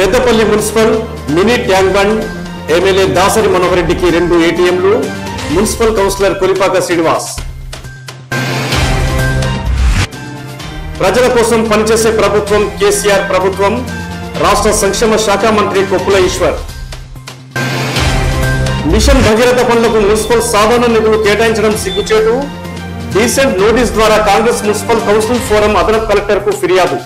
Peddapalli municipal mini tank bund MLA Dasari Manohar రెడ్డికి రెండు ఏటీఎంలు మున్సిపల్ కౌన్సిలర్ కొలిపాక శ్రీనివాస్ ప్రజల కోసం పనిచేసే ప్రభుత్వం కేసీఆర్ ప్రభుత్వం రాష్ట్ర సంక్షేమ శాఖ మంత్రి కొప్పుల ఈశ్వర్ మిషన్ భగీరథ పనులకు మున్సిపల్ సాధారణ నిధులు కేటాయించడం సిగ్గుచేటు డీసెంట్ నోటీస్ ద్వారా కాంగ్రెస్ మున్సిపల్ కౌన్సిల్ ఫోరం అదనపు కలెక్టర్ కు ఫిర్యాదు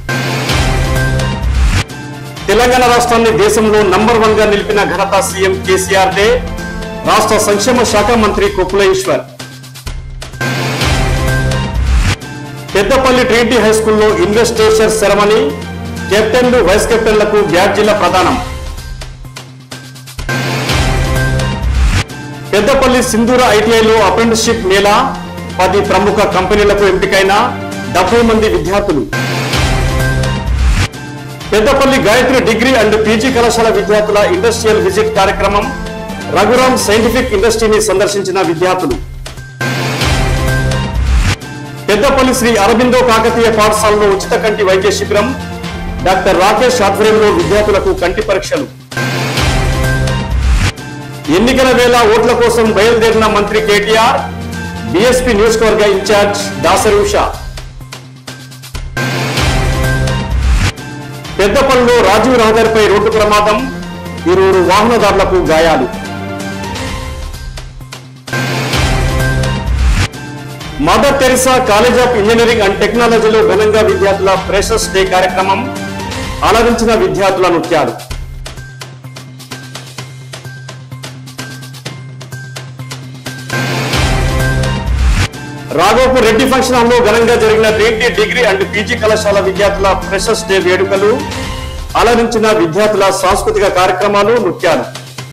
తెలంగాణ రాష్ట్రాన్ని దేశంలో నంబర్ వన్ గా నిలిపిన ఘనత సీఎం కేసీఆర్ దే రాష్ట్ర సంక్షేమ శాఖ మంత్రి కొప్పుల ఈశ్వర్ పెద్దపల్లి ట్రీటీ హై స్కూల్లో ఇన్వెస్టేషన్ సెరమనీ కెప్టెన్లు వైస్ కెప్టెన్లకు బ్యాడ్జీల ప్రదానం పెద్దపల్లి సింధూర ఐటీఐలో అప్రెంటిస్షిప్ మేళా పది ప్రముఖ కంపెనీలకు ఎంపికైన డెబ్బై మంది విద్యార్థులు Peddapalli Gayatri degree and PG కళాశాల విద్యార్థుల ఇండస్ట్రియల్ విజిట్ కార్యక్రమం రఘురాం సైంటిఫిక్ ఇండస్ట్రీని సందర్శించిన విద్యార్థులు పెద్దపల్లి శ్రీ అరబిందో కాకతీయ పాఠశాలలో ఉచిత కంటి వైద్య శిబిరం డాక్టర్ రాకేష్ ఆధ్వర్యంలో విద్యార్థులకు కంటి పరీక్షలు ఎన్నికల వేళ ఓట్ల కోసం బయలుదేరిన మంత్రి కేటీఆర్ బీఎస్పీ నియోజకవర్గ ఇన్ఛార్జ్ దాసరి ఉషా పెద్దపల్లిలో రాజీవ్ రహదారిపై రోడ్డు ప్రమాదం ఇరువురు వాహనదారులకు గాయాలు mother Teresa college of engineering and టెక్నాలజీలో ఘనంగా విద్యార్థుల ఫ్రెషర్స్ డే కార్యక్రమం అలరించిన విద్యార్థుల నృత్యాలు రాఘోపూర్ రెడ్డి ఫంక్షన్ హాల్లో ఘనంగా జరిగిన రెడ్డి డిగ్రీ అండ్ పీజీ కళాశాల విద్యార్థుల ఫ్రెషర్స్ డే వేడుకలు అలరించిన విద్యార్థుల సాంస్కృతిక కార్యక్రమాలు నృత్యాలు